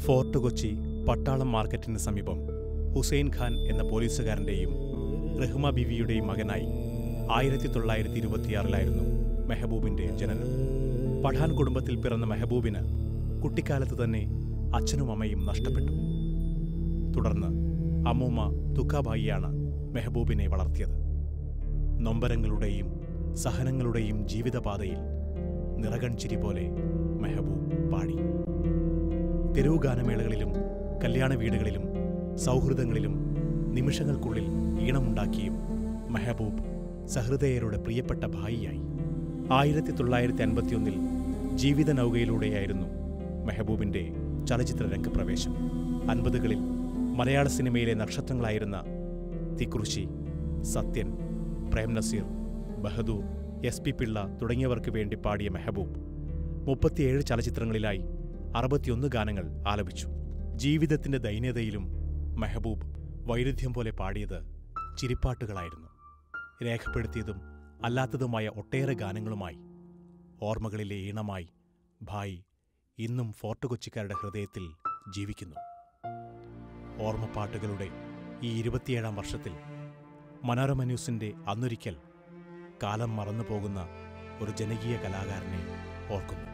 Fort Kochi പട്ടാളം മാർക്കറ്റിന് സമീപം ഹുസൈൻ ഖാൻ എന്ന പോലീസുകാരന്റെയും റഹ്മ ബിവിയുടെയും മകനായി ആയിരത്തി തൊള്ളായിരത്തി ഇരുപത്തിയാറിലായിരുന്നു മെഹബൂബിന്റെ ജനനം പഠാൻ കുടുംബത്തിൽ പിറന്ന മെഹബൂബിന് കുട്ടിക്കാലത്ത് തന്നെ അച്ഛനും അമ്മയും നഷ്ടപ്പെട്ടു തുടർന്ന് അമ്മൂമ്മ തുക്കാബായിയാണ് മെഹബൂബിനെ വളർത്തിയത് നൊമ്പരങ്ങളുടെയും സഹനങ്ങളുടെയും ജീവിതപാതയിൽ നിറകൺചിരി പോലെ മെഹബൂബ് പാടി തെരുവ് ഗാനമേളകളിലും കല്യാണ വീടുകളിലും സൗഹൃദങ്ങളിലും നിമിഷങ്ങൾക്കുള്ളിൽ ഈണമുണ്ടാക്കിയും മെഹബൂബ് സഹൃദയരുടെ പ്രിയപ്പെട്ട ഭായിയായി ആയിരത്തി തൊള്ളായിരത്തി അൻപത്തിയൊന്നിൽ ജീവിത നൗകയിലൂടെയായിരുന്നു മെഹബൂബിന്റെ ചലച്ചിത്ര രംഗപ്രവേശം അൻപതുകളിൽ മലയാള സിനിമയിലെ നക്ഷത്രങ്ങളായിരുന്ന തിക്കുറിശി സത്യൻ പ്രേം നസീർ ബഹദൂർ എസ് പി പിള്ള തുടങ്ങിയവർക്ക് വേണ്ടി പാടിയ മെഹബൂബ് മുപ്പത്തിയേഴ് ചലച്ചിത്രങ്ങളിലായി അറുപത്തിയൊന്ന് ഗാനങ്ങൾ ആലപിച്ചു ജീവിതത്തിന്റെ ദൈന്യതയിലും മെഹബൂബ് വൈരുദ്ധ്യം പോലെ പാടിയത് ചിരിപ്പാട്ടുകളായിരുന്നു രേഖപ്പെടുത്തിയതും അല്ലാത്തതുമായ ഒട്ടേറെ ഗാനങ്ങളുമായി ഓർമ്മകളിലെ ഈണമായി ഭായ് ഇന്നും ഫോർട്ട് കൊച്ചിക്കാരുടെ ഹൃദയത്തിൽ ജീവിക്കുന്നു ഓർമ്മപ്പാട്ടുകളുടെ ഈ ഇരുപത്തിയേഴാം വർഷത്തിൽ മനോരമ ന്യൂസിന്റെ അന്നൊരിക്കൽ കാലം മറന്നു പോകുന്ന ഒരു ജനകീയ കലാകാരനെ ഓർക്കുന്നു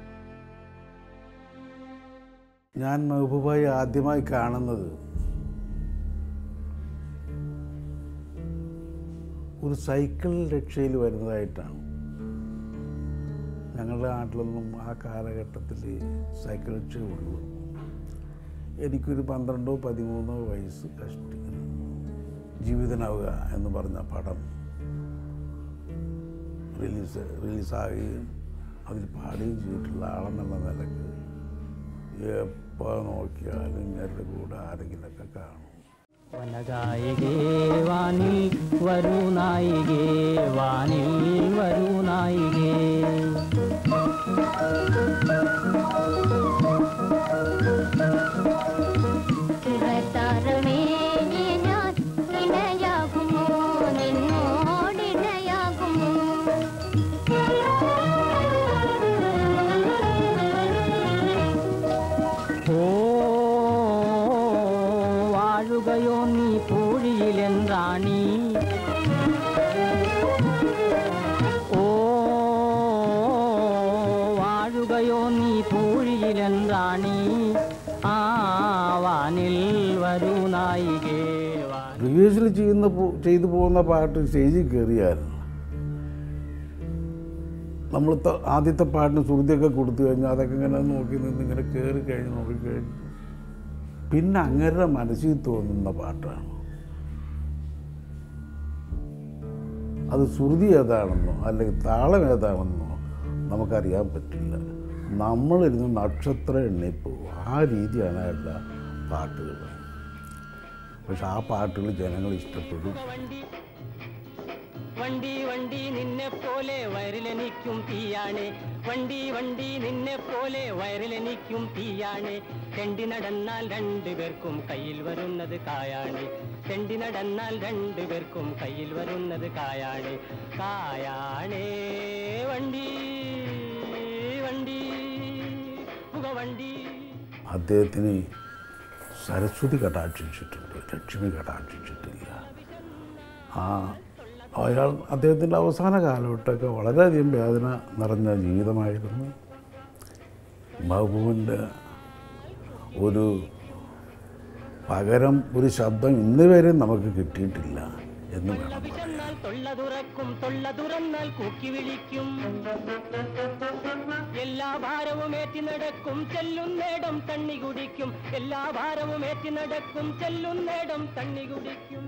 ഞാൻ മെഹബൂബായി ആദ്യമായി കാണുന്നത് ഒരു സൈക്കിൾ രക്ഷയിൽ വരുന്നതായിട്ടാണ് ഞങ്ങളുടെ നാട്ടിലൊന്നും ആ കാലഘട്ടത്തിൽ സൈക്കിൾ രക്ഷയുള്ളൂ എനിക്കൊരു പന്ത്രണ്ടോ പതിമൂന്നോ വയസ്സ് കഷ്ടി ജീവിതനാവുക എന്ന് പറഞ്ഞ പടം റിലീസ് റിലീസാകുകയും അതിൽ പാടുകയും ചെയ്തിട്ടുള്ള ആളെന്നുള്ള നിലക്ക് എപ്പോൾ നോക്കിയാലും ഇങ്ങരുടെ കൂടെ ആരെങ്കിലൊക്കെ കാണും വനഗായികേ വാനിൽ വരൂ നായികേ വാനിൽ വരൂ നായികേ ചിറത്താരമേ ഞാൻ ഇണയാകുമോ നിന്നോടിണയാകുമോ ഓ വാഴുകയോ നീ പൂഴിയിലെൻ റാണി ഓ വാഴുകയോ നീ പൂഴിയിലെൻ റാണി ആ വാനിൽ വരൂ നായികേ വാനിൽ റിഹേഴ്സൽ ചെയ്യുന്ന പോ- ചെയ്തു പോകുന്ന പാട്ട് സ്റ്റേജിൽ കയറിയാൽ നമ്മൾ ത- ആദ്യത്തെ പാട്ടിന് ശ്രുതിയൊക്കെ കൊടുത്തു കഴിഞ്ഞാൽ അതൊക്കെ ഇങ്ങനെ നോക്കി നിന്ന് ഇങ്ങനെ കയറി കഴിഞ്ഞ് നോക്കിക്കഴിഞ്ഞ് പിന്നെ അങ്ങരുടെ മനസ്സിൽ തോന്നുന്ന പാട്ടാണ് അത് ശ്രുതി ഏതാണെന്നോ അല്ലെങ്കിൽ താളം ഏതാണെന്നോ നമുക്കറിയാൻ പറ്റില്ല നമ്മളിരുന്ന് നക്ഷത്രം എണ്ണിപ്പോവും ആ രീതിയാണ് അയാളുടെ പാട്ടുകൾ പക്ഷെ ആ പാട്ടുകൾ ജനങ്ങൾ ഇഷ്ടപ്പെടും വണ്ടി വണ്ടി വണ്ടി നിന്നെ പോലെ വയറിലെനിക്കും തീയാണ് വണ്ടി വണ്ടി നിന്നെ പോലെ വയറിലെനിക്കും തീയാണ് തെണ്ടി നടന്നാൽ രണ്ടുപേർക്കും കയ്യിൽ വരുന്നത് കായാണ് തെണ്ടി നടന്നാൽ രണ്ടുപേർക്കും കയ്യിൽ വരുന്നത് കായാണ് കായാണേ വണ്ടി വണ്ടി പുകവണ്ടി അദ്ദേഹത്തിന് സരസ്വതി കടാക്ഷിച്ചിട്ടുണ്ട് ലക്ഷ്മി കടാക്ഷിച്ചിട്ടില്ല ആ അയാൾ അദ്ദേഹത്തിൻ്റെ അവസാന കാലഘട്ടമൊക്കെ വളരെയധികം വേദന നിറഞ്ഞ ജീവിതമായിരുന്നു മഹബൂബിൻ്റെ ഒരു പകരം ഒരു ശബ്ദം ഇന്ന് വരെ നമുക്ക് കിട്ടിയിട്ടില്ല എന്ന് വേണം പറയാൻ ചെന്നാൽ തൊള്ള തുറക്കും തൊള്ള തുറന്നാൽ കൂക്കി വിളിക്കും എല്ലാ ഭാരവും ഏറ്റി നടക്കും ചെല്ലുന്നേടം തണ്ണി കുടിക്കും എല്ലാ ഭാരവും ഏറ്റി നടക്കും ചെല്ലുന്നേടം തണ്ണി കുടിക്കും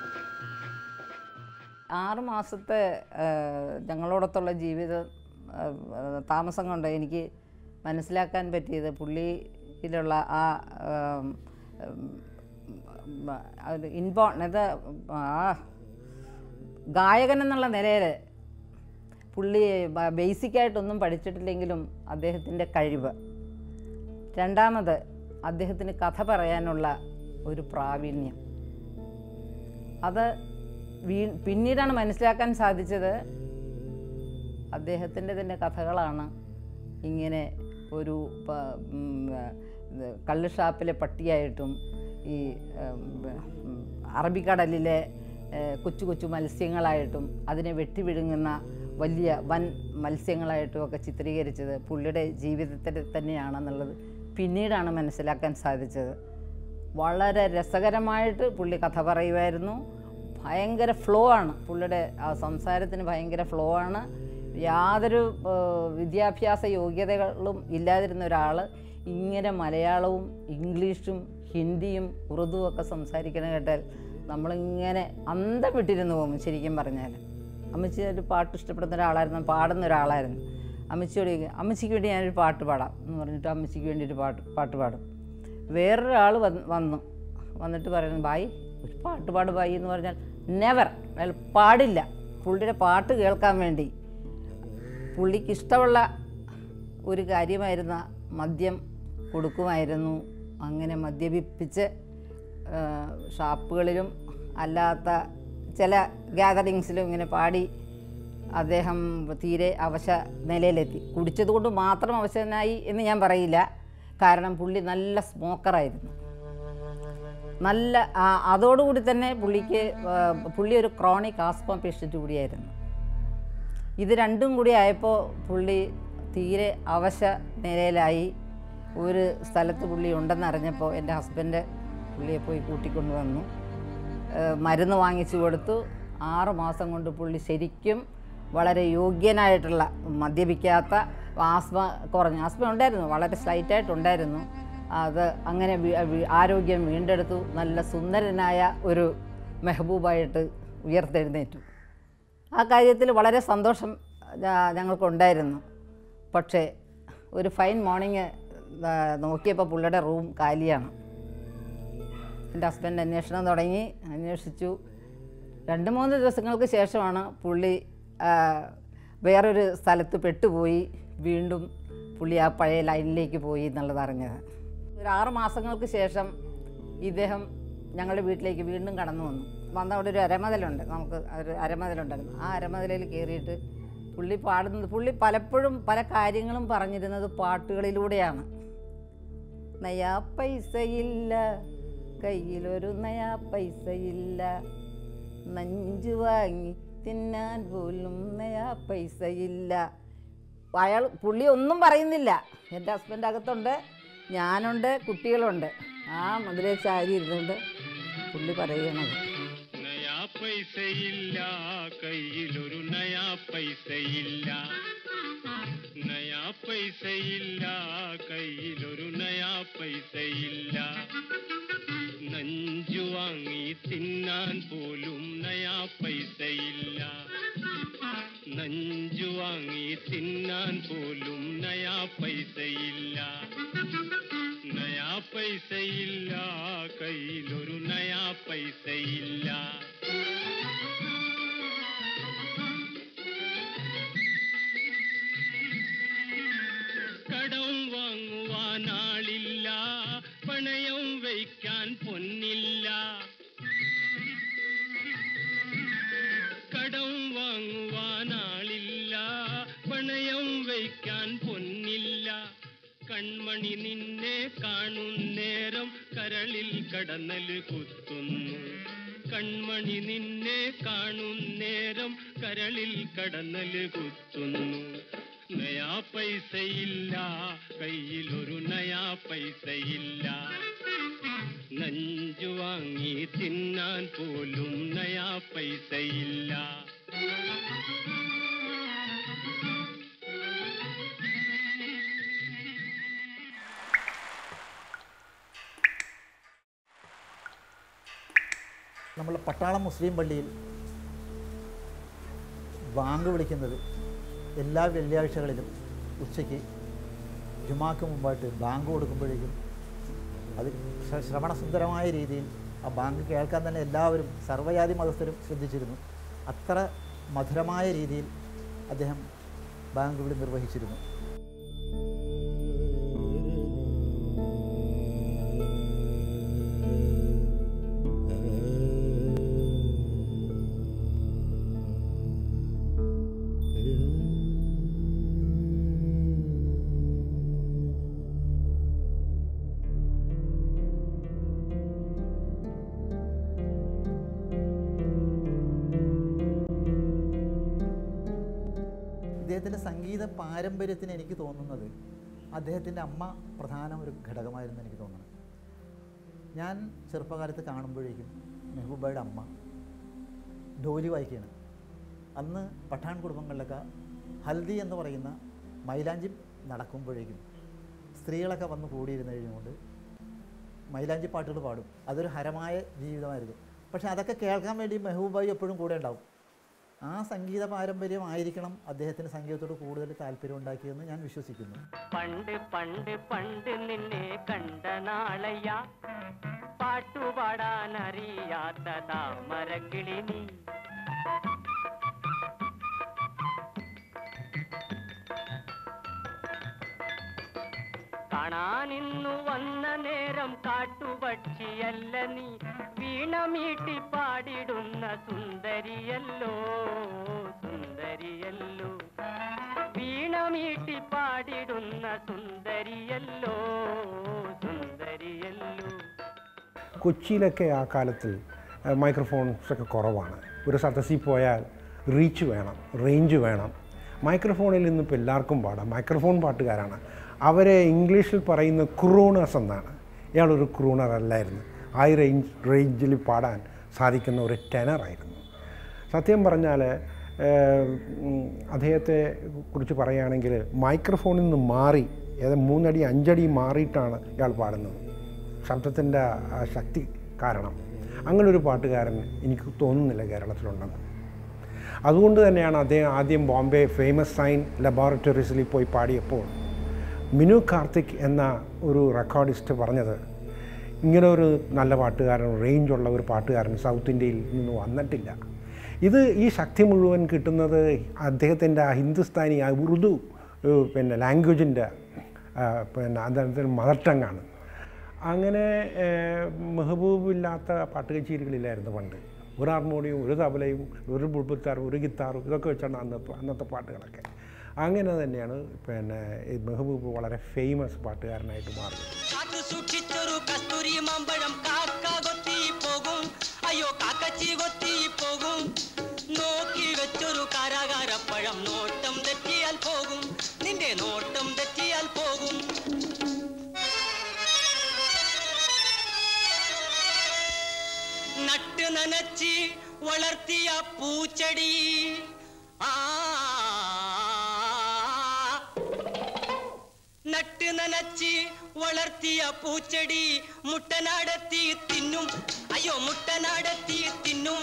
ആറ് മാസത്തെ ആ, ഞങ്ങളോടൊത്തുള്ള ജീവിത ആ, ആ, താമസം കൊണ്ട് എനിക്ക് മനസ്സിലാക്കാൻ പറ്റിയത് പുള്ളിയിലുള്ള ആ ഇൻബോൺ ഇത് ആ ഗായകൻ എന്നുള്ള നിലയിൽ പുള്ളി ബ- ബേസിക്കായിട്ടൊന്നും പഠിച്ചിട്ടില്ലെങ്കിലും അദ്ദേഹത്തിൻ്റെ കഴിവ് രണ്ടാമത് അദ്ദേഹത്തിന് കഥ പറയാനുള്ള ഒരു പ്രാവീണ്യം അത് വീ പിന്നീടാണ് മനസ്സിലാക്കാൻ സാധിച്ചത് അദ്ദേഹത്തിൻ്റെ തന്നെ കഥകളാണ് ഇങ്ങനെ ഒരു പ- ഉം, ഇത് കള്ള് ഷാപ്പിലെ പട്ടിയായിട്ടും ഈ ഉം, ഉം, അറബിക്കടലിലെ ഏഹ്, കൊച്ചു കൊച്ചു മത്സ്യങ്ങളായിട്ടും അതിനെ വെട്ടി വിഴുങ്ങുന്ന വലിയ വൻ മത്സ്യങ്ങളായിട്ടും ഒക്കെ ചിത്രീകരിച്ചത് പുള്ളിയുടെ ജീവിതത്തിൽ തന്നെയാണെന്നുള്ളത് പിന്നീടാണ് മനസ്സിലാക്കാൻ സാധിച്ചത് വളരെ രസകരമായിട്ട് പുള്ളി കഥ പറയുമായിരുന്നു ഭയങ്കര ഫ്ലോ ആണ് പുള്ളിയുടെ ആ സംസാരത്തിന് ഭയങ്കര ഫ്ലോ ആണ് യാതൊരു ഏഹ്, വിദ്യാഭ്യാസ യോഗ്യതകളും ഇല്ലാതിരുന്ന ഒരാൾ ഇങ്ങനെ മലയാളവും ഇംഗ്ലീഷും ഹിന്ദിയും ഉറുദുവും ഒക്കെ സംസാരിക്കണ കേട്ടാൽ നമ്മളിങ്ങനെ അന്തം വിട്ടിരുന്നു പോകും ശരിക്കും പറഞ്ഞാൽ അമ്മച്ചി ഒരു പാട്ട് ഇഷ്ടപ്പെടുന്ന ഒരാളായിരുന്നു പാടുന്ന ഒരാളായിരുന്നു അമ്മച്ചിയോട് ചോദിക്കും, അമ്മച്ചിക്ക് വേണ്ടി ഞാനൊരു പാട്ട് പാടാം എന്ന് പറഞ്ഞിട്ട് അമ്മച്ചിക്ക് വേണ്ടി ഒരു പാട്ട് പാട്ട് പാടും വേറൊരാൾ വന്ന് വന്നു വന്നിട്ട് പറയുന്നു ബായി ഒരു പാട്ട് പാട് ബായി എന്ന് പറഞ്ഞാൽ നെവർ അയാൾ പാടില്ല പുള്ളിയുടെ പാട്ട് കേൾക്കാൻ വേണ്ടി പുള്ളിക്ക് ഇഷ്ടമുള്ള ഒരു കാര്യമായിരുന്ന മദ്യം കൊടുക്കുമായിരുന്നു അങ്ങനെ മദ്യപിപ്പിച്ച് ആ, ഷാപ്പുകളിലും അല്ലാത്ത ചില ഗ്യാതറിങ്സിലും ഇങ്ങനെ പാടി അദ്ദേഹം തീരെ അവശ നിലയിലെത്തി കുടിച്ചതുകൊണ്ട് മാത്രം അവശനായി എന്ന് ഞാൻ പറയില്ല കാരണം പുള്ളി നല്ല സ്മോക്കറായിരുന്നു നല്ല ആ, അതോടുകൂടി തന്നെ പുള്ളിക്ക് ആ, പുള്ളി ഒരു ക്രോണിക് ആസ്മ പേഷ്യൻ്റ് കൂടിയായിരുന്നു ഇത് രണ്ടും കൂടി ആയപ്പോൾ പുള്ളി തീരെ അവശ നിലയിലായി ഒരു സ്ഥലത്ത് പുള്ളി ഉണ്ടെന്നറിഞ്ഞപ്പോൾ എൻ്റെ ഹസ്ബൻഡ് പുള്ളിയെ പോയി കൂട്ടിക്കൊണ്ട് വന്നു ഏഹ് മരുന്ന് വാങ്ങിച്ചു കൊടുത്തു ആറ് മാസം കൊണ്ട് പുള്ളി ശരിക്കും വളരെ യോഗ്യനായിട്ടുള്ള മദ്യപിക്കാത്ത ആസ്മ കുറഞ്ഞു ആസ്മ ഉണ്ടായിരുന്നു വളരെ സ്ലൈറ്റായിട്ടുണ്ടായിരുന്നു അത് അങ്ങനെ വി- വി- ആരോഗ്യം വീണ്ടെടുത്തു നല്ല സുന്ദരനായ ഒരു മെഹബൂബായിട്ട് ഉയർത്തെഴുന്നേറ്റു ആ കാര്യത്തിൽ വളരെ സന്തോഷം ഞ- ഞങ്ങൾക്കുണ്ടായിരുന്നു പക്ഷേ ഒരു ഫൈൻ മോർണിംഗ് നോക്കിയപ്പോൾ പുള്ളിയുടെ റൂം കാലിയാണ് എൻ്റെ ഹസ്ബൻഡ് അന്വേഷണം തുടങ്ങി അന്വേഷിച്ചു രണ്ട് മൂന്ന് ദിവസങ്ങൾക്ക് ശേഷമാണ് പുള്ളി ആ, വേറൊരു സ്ഥലത്ത് പെട്ടുപോയി വീണ്ടും പുള്ളി ആ പഴയ ലൈനിലേക്ക് പോയി എന്നുള്ളത് അറിഞ്ഞത് ഒരു ആറ് മാസങ്ങൾക്ക് ശേഷം ഇദ്ദേഹം ഞങ്ങളുടെ വീട്ടിലേക്ക് വീണ്ടും കടന്നു വന്നു വന്ന അവിടെ ഒരു അരമതിലുണ്ട് നമുക്ക് ഒരു അരമതിലുണ്ടായിരുന്നു ആ അരമതിലയിൽ കയറിയിട്ട് പുള്ളി പാടുന്നത് പുള്ളി പലപ്പോഴും പല കാര്യങ്ങളും പറഞ്ഞിരുന്നത് പാട്ടുകളിലൂടെയാണ് നയാ പൈസയില്ല കയ്യിലൊരു നയാ പൈസയില്ല നഞ്ചു വാങ്ങി തിന്നാൻ പോലും നയാ പൈസയില്ല അയാൾ പുള്ളി ഒന്നും പറയുന്നില്ല എൻ്റെ ഹസ്ബൻഡ് അകത്തുണ്ട് ഞാനുണ്ട് കുട്ടികളുണ്ട് ആ മധുര ചാരി ഇരുന്നുകൊണ്ട് പുള്ളി പറയണത് നയാ പൈസയില്ല കയ്യിലൊരു നയാ പൈസയില്ല നയാ പൈസയില്ല കയ്യിലൊരു നയാ പൈസയില്ല നഞ്ചു വാങ്ങി തിന്നാൻ പോലും നയാ പൈസയില്ല നഞ്ചു വാങ്ങി തിന്നാൻ പോലും നയാ പൈസയില്ല നയാ പൈസയില്ല കയ്യിലൊരു നയാ പൈസയില്ല കടം വാങ്ങുവാൻ ആളില്ല പണയം വയ്ക്കാൻ പൊന്നില്ല കടം വാങ്ങുവാൻ ആളില്ല പണയം വയ്ക്കാൻ പൊന്നില്ല കൺമണി നിന്നെ കാണുന്നേരം കരളിൽ കടന്നല് കുത്തുന്നു കൺമണി നിന്നെ കാണുന്നേരം കരളിൽ കടന്നല് കുത്തുന്നു നയാ പൈസയില്ല കയ്യിലൊരു നയാ പൈസയില്ല നഞ്ചു വാങ്ങി തിന്നാൻ പോലും നയാ പൈസയില്ല നമ്മൾ പട്ടാളം മുസ്ലിം പള്ളിയിൽ ബാങ്ക് വിളിക്കുന്നത് എല്ലാ വെള്ളിയാഴ്ചകളിലും ഉച്ചയ്ക്ക് ജുമാക്ക് മുമ്പായിട്ട് ബാങ്ക് കൊടുക്കുമ്പോഴേക്കും അത് ശ്ര- ശ്രവണസുന്ദരമായ രീതിയിൽ ആ ബാങ്ക് കേൾക്കാൻ തന്നെ എല്ലാവരും സർവ്വജാതി മതസ്ഥരും ശ്രദ്ധിച്ചിരുന്നു അത്ര മധുരമായ രീതിയിൽ അദ്ദേഹം ബാങ്ക് വിളി നിർവഹിച്ചിരുന്നു അദ്ദേഹത്തിൻ്റെ സംഗീത പാരമ്പര്യത്തിന് എനിക്ക് തോന്നുന്നത് അദ്ദേഹത്തിൻ്റെ അമ്മ പ്രധാന ഒരു ഘടകമായിരുന്നു എനിക്ക് തോന്നുന്നത് ഞാൻ ചെറുപ്പകാലത്ത് കാണുമ്പോഴേക്കും മെഹബൂബയുടെ അമ്മ ഡോലി വായിക്കുകയാണ് അന്ന് പഠാൻ കുടുംബങ്ങളിലൊക്കെ ഹൽദി എന്ന് പറയുന്ന മൈലാഞ്ചി നടക്കുമ്പോഴേക്കും സ്ത്രീകളൊക്കെ വന്ന് കൂടിയിരുന്ന് കഴിഞ്ഞുകൊണ്ട് മൈലാഞ്ചി പാട്ടുകൾ പാടും അതൊരു ഹരമായ ജീവിതമായിരുന്നു പക്ഷേ അതൊക്കെ കേൾക്കാൻ വേണ്ടി മെഹബൂബായി എപ്പോഴും കൂടെ ഉണ്ടാവും ആ സംഗീത പാരമ്പര്യമായിരിക്കണം അദ്ദേഹത്തിന് സംഗീതത്തോട് കൂടുതൽ താല്പര്യം ഉണ്ടാക്കിയതെന്ന് ഞാൻ വിശ്വസിക്കുന്നു പണ്ട് പണ്ട് പണ്ട് നിന്നെ കണ്ട നാളയ്യ പാട്ടുപാടാൻ അറിയാത്ത താമരക്കിളി നീ കാണാനിന്നു വന്ന നേരം കാട്ടുപക്ഷിയല്ല നീ വീണമീട്ടി പാടിടുന്ന സുന്ദരിയല്ലോ സുന്ദരിയല്ലോ വീണമീട്ടി പാടിടുന്ന സുന്ദരിയല്ലോ സുന്ദരിയല്ലോ കൊച്ചിയിലൊക്കെ ആ കാലത്ത് മൈക്രോഫോൺസ് ഒക്കെ കുറവാണ് ഒരു സദസ്സിൽ പോയാൽ റീച്ച് വേണം റേഞ്ച് വേണം മൈക്രോഫോണിൽ നിന്നിപ്പോൾ എല്ലാവർക്കും പാടാം മൈക്രോഫോൺ പാട്ടുകാരാണ് അവരെ ഇംഗ്ലീഷിൽ പറയുന്ന ക്രൂണേഴ്സ് എന്നാണ് ഇയാളൊരു ക്രൂണർ അല്ലായിരുന്നു ഹൈ റേഞ്ച് റേഞ്ചിൽ പാടാൻ സാധിക്കുന്ന ഒരു ടെനറായിരുന്നു സത്യം പറഞ്ഞാൽ അദ്ദേഹത്തെ കുറിച്ച് പറയുകയാണെങ്കിൽ മൈക്രോഫോണിൽ നിന്ന് മാറി ഏതാ മൂന്നടി അഞ്ചടി മാറിയിട്ടാണ് ഇയാൾ പാടുന്നത് ശബ്ദത്തിൻ്റെ ആ ശക്തി കാരണം അങ്ങനൊരു പാട്ടുകാരൻ എനിക്ക് തോന്നുന്നില്ല കേരളത്തിലുണ്ടെന്ന് അതുകൊണ്ട് തന്നെയാണ് അദ്ദേഹം ആദ്യം ബോംബെ ഫേമസ് സൈൻ ലബോറട്ടറീസിൽ പോയി പാടിയപ്പോൾ മിനു കാർത്തിക് എന്ന ഒരു റെക്കോർഡിസ്റ്റ് പറഞ്ഞത് ഇങ്ങനെ ഒരു നല്ല പാട്ടുകാരൻ റേഞ്ചുള്ള ഒരു പാട്ടുകാരൻ സൗത്ത് ഇന്ത്യയിൽ നിന്ന് വന്നിട്ടില്ല ഇത് ഈ ശക്തി മുഴുവൻ കിട്ടുന്നത് അദ്ദേഹത്തിൻ്റെ ആ ഹിന്ദുസ്ഥാനി ആ ഉറുദു ഏഹ്, പിന്നെ ലാംഗ്വേജിൻ്റെ പിന്നെ അദ്ദേഹത്തിൻ്റെ മദർ ടങ്ങാണ് അങ്ങനെ ഏഹ്, മെഹബൂബ് ഇല്ലാത്ത പാട്ട് കച്ചേരികളില്ലായിരുന്നു പണ്ട് ഒരു ഹാർമോണിയും ഒരു തബലയും ഒരു ബുൾബുത്താറും ഒരു ഗിത്താറും ഇതൊക്കെ വെച്ചാണ് അന്നത്തെ അന്നത്തെ പാട്ടുകളൊക്കെ അങ്ങനെ തന്നെയാണ് പിന്നെ ഈ മെഹബൂബ് വളരെ ഫേമസ് പാട്ടുകാരനായിട്ട് മാറിയത് കാത്തു സൂക്ഷിച്ചൊരു കസ്തൂരി മാമ്പഴം കാക്ക കൊത്തി പോകും അയ്യോ കാക്കച്ചി കൊത്തി പോകും നോക്കി വെച്ചൊരു കാരാകാരപ്പഴം നോട്ടം തെറ്റിയാൽ പോകും നിന്റെ നോട്ടം തെറ്റിയാൽ പോകും നട്ട് നനച്ച് വളർത്തിയ പൂച്ചെടി ആ നട്ട് നനച്ച് വളർത്തിയ പൂച്ചെടി മുട്ടനാടത്തി തിന്നും അയ്യോ മുട്ടനാടത്തി തിന്നും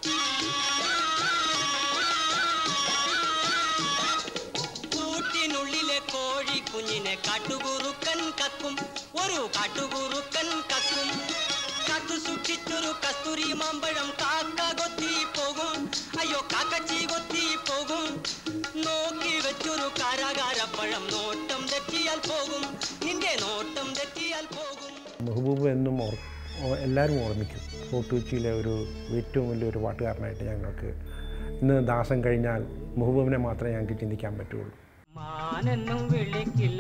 കൂട്ടിനുള്ളിലെ കോഴി കുഞ്ഞിനെ കാട്ടുകുറുക്കൻ കക്കും ഒരു കാട്ടുകുറുക്കൻ കക്കും കാത്തു സൂക്ഷിച്ചൊരു കസ്തൂരി മാമ്പഴം കാക്ക കൊത്തി പോകും അയ്യോ കാക്കച്ചി കൊത്തി പോകും നോക്കി വെച്ചൊരു കാരാകാരപ്പഴം നോട്ടം തെറ്റിയാൽ പോകും നിന്റെ നോട്ടം തെറ്റിയാൽ പോകും മെഹബൂബ് എന്നും ഓർ ഓ- എല്ലാവരും ഓർമ്മിക്കും ഫോർട്ട് കൊച്ചിയിലെ ഒരു ഏറ്റവും വലിയൊരു പാട്ടുകാരനായിട്ട് ഞങ്ങൾക്ക് ഇന്ന് ദാസൻ കഴിഞ്ഞാൽ മെഹബൂബിനെ മാത്രമേ ഞങ്ങൾക്ക് ചിന്തിക്കാൻ പറ്റുള്ളൂ മാനെന്നും വിളിക്കില്ല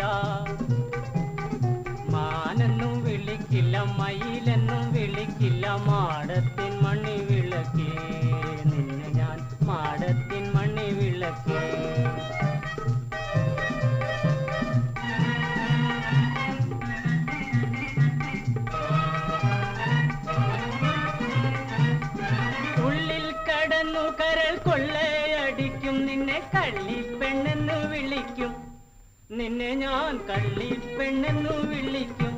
മാനെന്നും വിളിക്കില്ല മയിലെന്നും വിളിക്കില്ല മാടത്തിൻ മണി വിളക്കേ നിന്നെ ഞാൻ മാടത്തിൻ മണി വിളക്കേ ഉള്ളിൽ കടന്നു കരൾ കൊള്ളയടിക്കും നിന്നെ കള്ളിപ്പെണ്ണെന്ന് വിളിക്കും നിന്നെ ഞാൻ കള്ളിപ്പെണ്ണെന്നു വിളിക്കും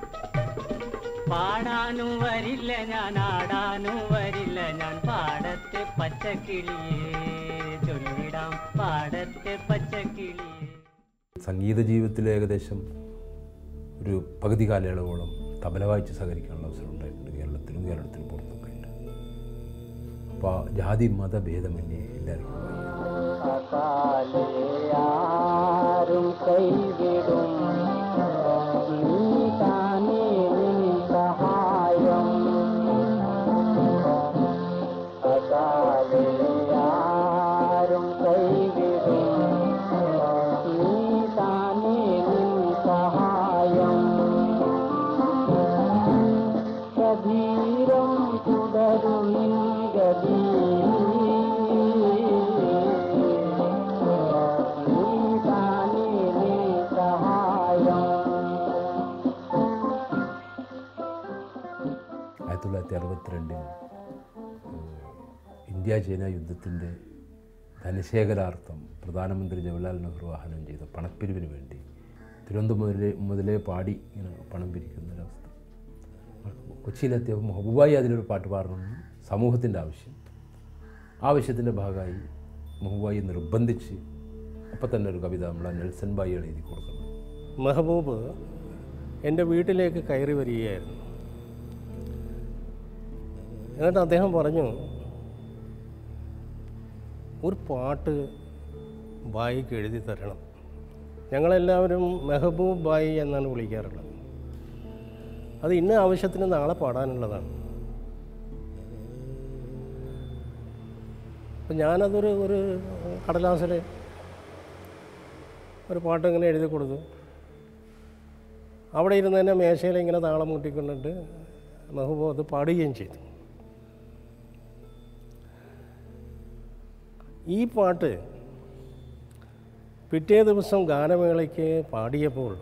പാടാനും വരില്ല ഞാൻ ആടാനും വരില്ല ഞാൻ പാടത്തെ പച്ചക്കിളിയേ ചൊല്ലിടാം പാടത്തെ പച്ചക്കിളിയേ സംഗീത ജീവിതത്തിൽ ഏകദേശം ഒരു പകുതി കാലയളവോളം തബല വായിച്ച് സഹകരിക്കാനുള്ള അവസരം ഉണ്ടായിട്ടുണ്ട് കേരളത്തിലും കേരളത്തിന് പുറത്തൊക്കെ ഉണ്ട് അപ്പോൾ ജാതി മതഭേദമന്യേ എല്ലാവർക്കും വായിക്കാം. ആരും കൈവിടും നീ താനേ നിൻ സഹായം അകാലേ ആരും കൈവിടും നീ താനേ നിൻ സഹായം സധീരം തുടരും നിൻ ഗതി നീ ആയിരത്തി തൊള്ളായിരത്തി അറുപത്തിരണ്ടിൽ ഇന്ത്യ ചൈന യുദ്ധത്തിൻ്റെ ധനശേഖരാർത്ഥം പ്രധാനമന്ത്രി ജവഹർലാൽ നെഹ്റു ആഹ്വാനം ചെയ്ത പണപ്പിരിവിന് വേണ്ടി തിരുവനന്തപുരം മുതലേ മുതലേ പാടി ഇങ്ങനെ പണം പിരിക്കുന്ന ഒരവസ്ഥ കൊച്ചിയിലെത്തിയപ്പോൾ മെഹബൂബായി അതിലൊരു പാട്ട് പാടണമെന്ന് സമൂഹത്തിൻ്റെ ആവശ്യം ആവശ്യത്തിൻ്റെ ഭാഗമായി മെഹബൂബായി നിർബന്ധിച്ച് അപ്പം തന്നെ ഒരു കവിത നമ്മളെ നെൽസൺ ബായികൾ എഴുതി കൊടുക്കണം മെഹബൂബ് എൻ്റെ വീട്ടിലേക്ക് കയറി വരികയായിരുന്നു എന്നിട്ട് അദ്ദേഹം പറഞ്ഞു ഒരു പാട്ട് ബായിക്ക് എഴുതി തരണം ഞങ്ങളെല്ലാവരും മെഹബൂബ് ബായി എന്നാണ് വിളിക്കാറുള്ളത് അത് ഇന്ന ആവശ്യത്തിന് നാളെ പാടാനുള്ളതാണ് അപ്പം ഞാനതൊരു ഒരു കടലാസിൽ ഒരു പാട്ട് ഇങ്ങനെ എഴുതി കൊടുത്തു അവിടെ ഇരുന്ന് തന്നെ മേശയിൽ ഇങ്ങനെ താളം മുട്ടിക്കൊണ്ടിട്ട് മെഹബൂബ് അത് പാടുകയും ചെയ്തു ഈ പാട്ട് പിറ്റേ ദിവസം ഗാനമേളയ്ക്ക് പാടിയപ്പോൾ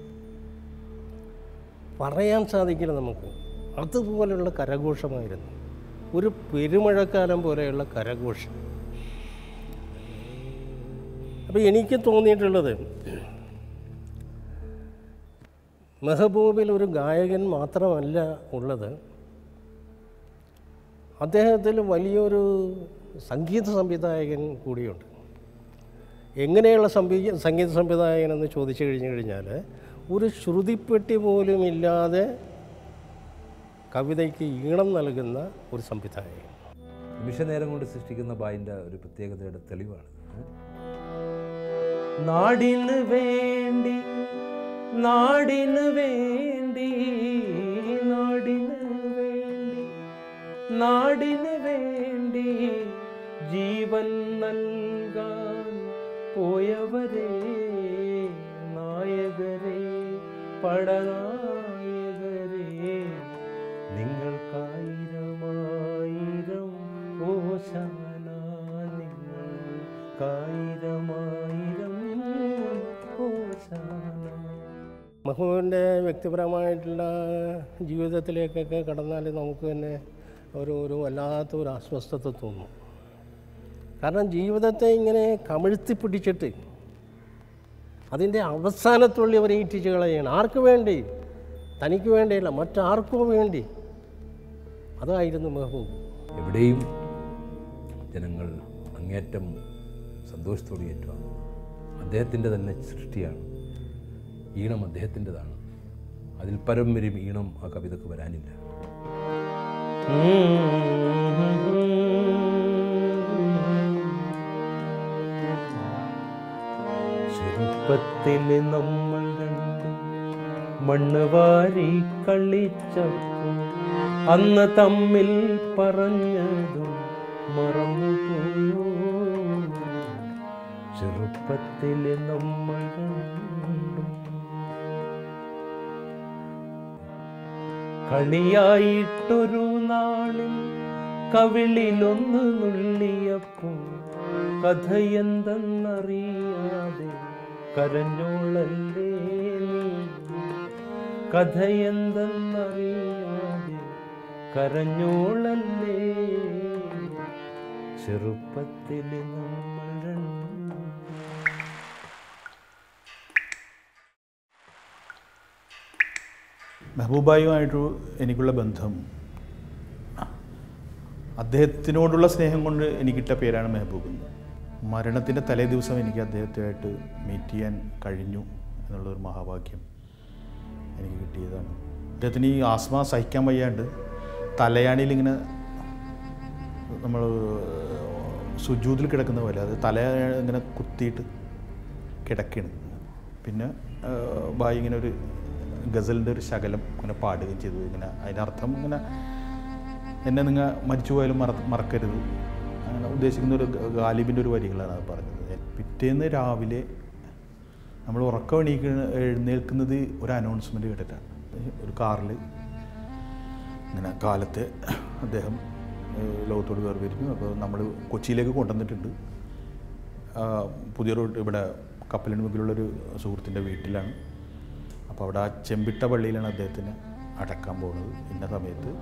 പറയാൻ സാധിക്കില്ല നമുക്ക് അതുപോലെയുള്ള കരഘോഷമായിരുന്നു ഒരു പെരുമഴക്കാലം പോലെയുള്ള കരഘോഷം അപ്പോൾ എനിക്ക് തോന്നിയിട്ടുള്ളത് മെഹബൂബിൽ ഒരു ഗായകൻ മാത്രമല്ല ഉള്ളത് അദ്ദേഹത്തിൽ വലിയൊരു സംഗീത സംവിധായകൻ കൂടിയുണ്ട് എങ്ങനെയുള്ള സംവി സംഗീത സംവിധായകൻ എന്ന് ചോദിച്ചു കഴിഞ്ഞു കഴിഞ്ഞാൽ ഒരു ശ്രുതിപ്പെട്ടി പോലും ഇല്ലാതെ കവിതയ്ക്ക് ഈണം നൽകുന്ന ഒരു സംവിധായകൻ നിമിഷ നേരം കൊണ്ട് സൃഷ്ടിക്കുന്ന ബായിൻ്റെ ഒരു പ്രത്യേകതയുടെ തെളിവാണ് നാടിന് വേണ്ടി നാടിന് വേണ്ടി നാടിന് വേണ്ടി നാടിന് വേണ്ടി ജീവൻ നൽകാൻ പോയവരെ നായകരെ പടനായകരെ നിങ്ങൾക്കായിരമായിരം ഓശാന നിങ്ങൾക്കായിരമായിരം ഓശാന മഹുവിൻ്റെ വ്യക്തിപരമായിട്ടുള്ള ജീവിതത്തിലേക്കൊക്കെ കടന്നാൽ നമുക്ക് തന്നെ ഒരു ഒരു വല്ലാത്ത ഒരു അസ്വസ്ഥത തോന്നും കാരണം ജീവിതത്തെ ഇങ്ങനെ കമിഴ്ത്തി പിടിച്ചിട്ട് അതിൻ്റെ അവസാനത്തുള്ളി അവരെ ഈറ്റിച്ച് കളയണം ആർക്ക് വേണ്ടി തനിക്ക് വേണ്ടിയല്ല മറ്റാർക്കോ വേണ്ടി അതായിരുന്നു മെഹബൂബ് എവിടെയും ജനങ്ങൾ അങ്ങേറ്റം സന്തോഷത്തോടെ ഏറ്റുവാങ്ങും അദ്ദേഹത്തിൻ്റെ തന്നെ സൃഷ്ടിയാണ് ഈണം അദ്ദേഹത്തിൻ്റെതാണ് അതിൽ പരം വരും ഈണം ആ കവിതക്ക് വരാനില്ല ചെറുപ്പത്തിൽ നമ്മൾ രണ്ടും മണ്ണ് വാരി കളിച്ചപ്പോൾ അന്ന് തമ്മിൽ പറഞ്ഞതും മറന്നുപോയോ ചെറുപ്പത്തിൽ നമ്മൾ രണ്ടും കളിയായിട്ടൊരു നാളിൽ കവിളിലൊന്ന് നുള്ളിയപ്പോൾ കഥയെന്തെന്നറിയാതെ കരഞ്ഞോളല്ലേ നീ കഥയെന്തെന്നറിയാതെ കരഞ്ഞോളല്ലേ ചെറുപ്പത്തിൽ നമ്മൾ രണ്ടും മെഹബൂബായുമായിട്ട് എനിക്കുള്ള ബന്ധം അദ്ദേഹത്തിനോടുള്ള സ്നേഹം കൊണ്ട് എനിക്കിട്ട പേരാണ് മെഹബൂബ് എന്ന് മരണത്തിൻ്റെ തലേ ദിവസം എനിക്ക് അദ്ദേഹത്തുമായിട്ട് മീറ്റ് ചെയ്യാൻ കഴിഞ്ഞു എന്നുള്ളൊരു മഹാഭാഗ്യം എനിക്ക് കിട്ടിയതാണ് അദ്ദേഹത്തിന് ഈ ആസ്മ സഹിക്കാൻ വയ്യാണ്ട് തലയാണിയിൽ ഇങ്ങനെ നമ്മൾ സുജൂതിൽ കിടക്കുന്ന പോലെ അത് തല ഇങ്ങനെ കുത്തിയിട്ട് കിടക്കുകയാണ് പിന്നെ ആ, ബായി ഇങ്ങനെ ഒരു ഗസലിൻ്റെ ഒരു ശകലം ഇങ്ങനെ പാടുകയും ചെയ്തു ഇങ്ങനെ അതിനർത്ഥം ഇങ്ങനെ എന്നെ നിങ്ങൾ മരിച്ചു പോയാലും മറ മറക്കരുത് അങ്ങനെ ഉദ്ദേശിക്കുന്ന ഒരു ഗ- ഗാലിബിൻ്റെ ഒരു വരികളാണ് അത് പറഞ്ഞത് പിറ്റേന്ന് രാവിലെ നമ്മൾ ഉറക്കം എണീക്കുന്ന എഴുന്നേൽക്കുന്നത് ഒരു അനൗൺസ്മെൻറ്റ് കേട്ടിട്ടാണ് ഒരു കാറിൽ ഇങ്ങനെ കാലത്തെ അദ്ദേഹം ഏഹ്, ലോകത്തോട് വേർപിരിഞ്ഞു അപ്പോൾ നമ്മൾ കൊച്ചിയിലേക്ക് കൊണ്ടുവന്നിട്ടുണ്ട് ആ, പുതിയ റോഡ് ഇവിടെ കപ്പലിന് മുമ്പിലുള്ളൊരു സുഹൃത്തിൻ്റെ വീട്ടിലാണ് അപ്പോൾ അവിടെ ആ ചെമ്പിട്ട പള്ളിയിലാണ് അദ്ദേഹത്തിന് അടക്കാൻ പോകുന്നത് ഇന്ന സമയത്ത്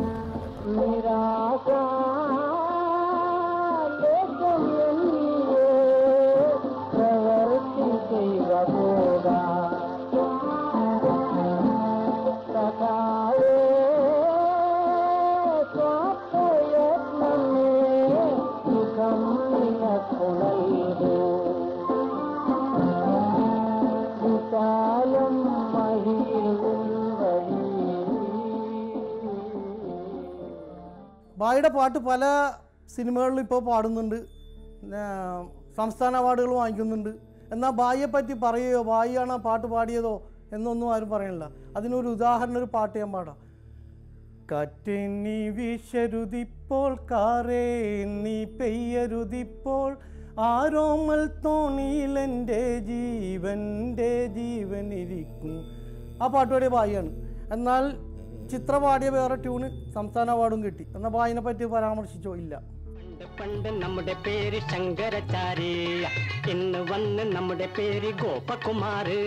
ബായിയുടെ പാട്ട് പല സിനിമകളിലും ഇപ്പോൾ പാടുന്നുണ്ട് പിന്നെ സംസ്ഥാന അവാർഡുകൾ വാങ്ങിക്കുന്നുണ്ട് എന്നാൽ ബായിയെ പറ്റി പറയുകയോ ബായിയാണ് ആ പാട്ട് പാടിയതോ എന്നൊന്നും ആരും പറയണില്ല അതിനൊരു ഉദാഹരണം ഒരു പാട്ട് ഞാൻ പാടാം കാറ്റെന്നി വീശരുതിപ്പോൾ കാറേ നീ പെയ്യരുതിപ്പോൾ ആരോമൽ തോണിയിലെൻ്റെ ജീവൻ്റെ ജീവനിരിക്കും ആ പാട്ട് പാടിയ ബായിയാണ് എന്നാൽ ചിത്ര പാടിയ വേറെ ട്യൂണ് സംസ്ഥാന അവാർഡും കിട്ടി എന്നാൽ ബായിനെ പറ്റി പരാമർശിച്ചോ ഇല്ല പണ്ട് നമ്മുടെ പേര് ശങ്കരാചാര്യ ഇന്ന് വന്ന് നമ്മുടെ പേര് ഗോപകുമാർ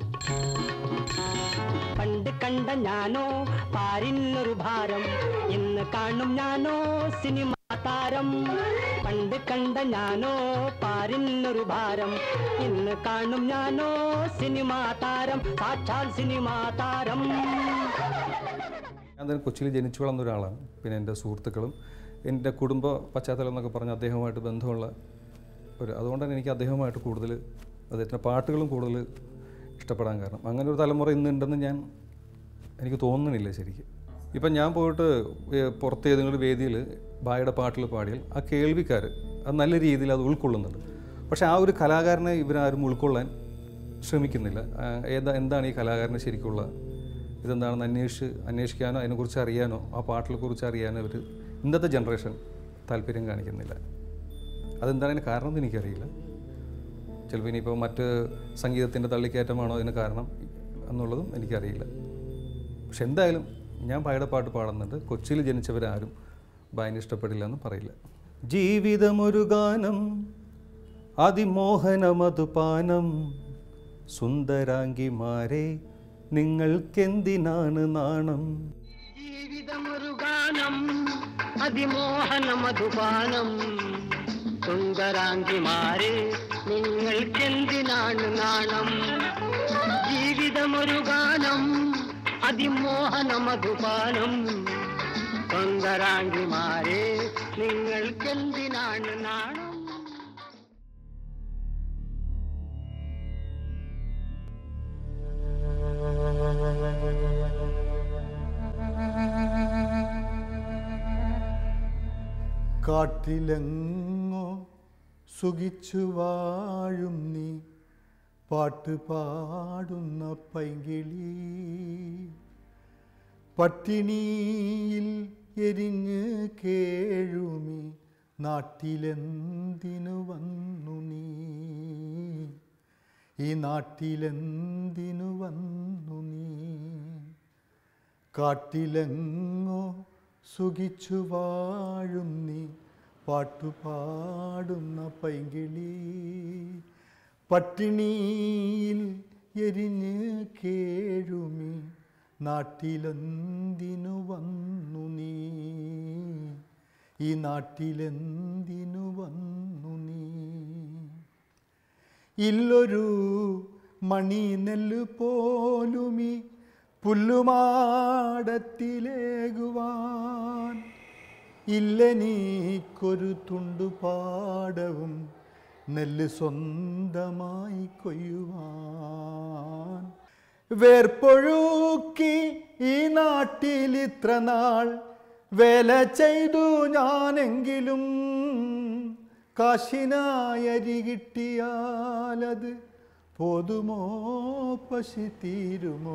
പണ്ട് കണ്ട ഞാനോ പാരിന്നൊരു ഭാരം ഇന്ന് കാണും ഞാനോ സിനിമ താരം പണ്ട് കണ്ട ഞാനോ പാരിന്നൊരു ഭാരം ഇന്ന് കാണും ഞാനോ സിനിമാ താരം സാക്ഷാൽ സിനിമാ താരം ഞാൻ തന്നെ കൊച്ചിയിൽ ജനിച്ചു വളർന്ന ഒരാളാണ് പിന്നെ എൻ്റെ സുഹൃത്തുക്കളും എൻ്റെ കുടുംബ പശ്ചാത്തലം എന്നൊക്കെ പറഞ്ഞ് അദ്ദേഹവുമായിട്ട് ബന്ധമുള്ള ഒരു അതുകൊണ്ടാണ് എനിക്ക് അദ്ദേഹവുമായിട്ട് കൂടുതൽ അദ്ദേഹത്തിൻ്റെ പാട്ടുകളും കൂടുതൽ ഇഷ്ടപ്പെടാൻ കാരണം അങ്ങനെ ഒരു തലമുറ ഇന്നുണ്ടെന്ന് ഞാൻ എനിക്ക് തോന്നുന്നില്ല ശരിക്കും ഇപ്പം ഞാൻ പോയിട്ട് ഏ, പുറത്ത് ഏതെങ്കിലും വേദിയിൽ ബായുടെ പാട്ടിൽ പാടിയാൽ ആ കേൾവിക്കാർ അത് നല്ല രീതിയിൽ അത് ഉൾക്കൊള്ളുന്നുണ്ട് പക്ഷേ ആ ഒരു കലാകാരനെ ഇവരാരും ഉൾക്കൊള്ളാൻ ശ്രമിക്കുന്നില്ല ആ, ഏതാ എന്താണ് ഈ കലാകാരന് ശരിക്കുള്ള ഇതെന്താണെന്ന് അന്വേഷിച്ച് അന്വേഷിക്കാനോ അതിനെക്കുറിച്ച് അറിയാനോ ആ പാട്ടിനെ കുറിച്ച് അറിയാനോ അവർ ഇന്നത്തെ ജനറേഷൻ താല്പര്യം കാണിക്കുന്നില്ല അതെന്താണ് അതിന് കാരണം എന്ന് എനിക്കറിയില്ല ചിലപ്പോൾ ഇനിയിപ്പോൾ മറ്റ് സംഗീതത്തിൻ്റെ തള്ളിക്കയറ്റമാണോ അതിന് കാരണം എന്നുള്ളതും എനിക്കറിയില്ല പക്ഷെ എന്തായാലും ഞാൻ ബായുടെ പാട്ട് പാടുന്നുണ്ട് കൊച്ചിയിൽ ജനിച്ചവരാരും ബായിനെ ഇഷ്ടപ്പെടില്ല എന്ന് പറയില്ല ജീവിതമൊരു ഗാനം അതിമോഹനമതുപാനം സുന്ദരാംഗിമാരെ നിങ്ങൾക്കെന്തിനാണ് നാണം ജീവിതമൊരു ഗാനം അതിമോഹന മധുപാനം സുന്ദരാംഗിമാരെ നിങ്ങൾക്കെന്തിനാണ് നാണം ജീവിതമൊരു ഗാനം അതിമോഹന മധുപാനം സുന്ദരാംഗിമാരെ നിങ്ങൾക്കെന്തിനാണ് നാണം കാട്ടിലെങ്ങോ സുഖിച്ചു വാഴും നീ പാട്ട് പാടുന്ന പൈങ്കിളി പട്ടിണിയിൽ എരിഞ്ഞ് കേഴുമി നാട്ടിലെന്തിനു വന്നു നീ ഈ നാട്ടിലെന്തിനു വന്നു നീ കാട്ടിലെങ്ങോ സുഖിച്ചു വാഴും നീ പാട്ടുപാടുന്ന പൈങ്കിളി പട്ടിണിയിൽ എരിഞ്ഞ് കേഴുമി നാട്ടിലെന്തിനു വന്നു നീ ഈ നാട്ടിലെന്തിനു വന്നു നീ ഇല്ലൊരു മണി നെല്ല് പോലുമി പുല്ലുമാടത്തിലേകുവാൻ ഇല്ലെനീക്കൊരു തുണ്ടുപാടവും നെല്ല് സ്വന്തമായി കൊയ്യുവാൻ വേർപ്പൊഴുക്കി ഈ നാട്ടിൽ ഇത്ര നാൾ വേല ചെയ്തു ഞാനെങ്കിലും കാശിനായരി കിട്ടിയാലത് പോതുമോ പശി തീരുമോ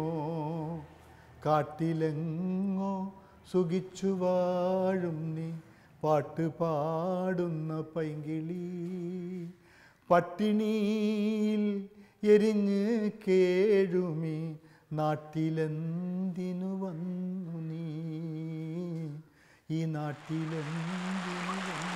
കാട്ടിലെങ്ങോ സുഖിച്ചു വാഴും നീ പാട്ട് പാടുന്ന പൈങ്കിളി പട്ടിണിയിൽ എരിഞ്ഞ് കേഴുമി നാട്ടിലെന്തിനു വന്നു നീ ഈ നാട്ടിലെന്തിനു വന്നു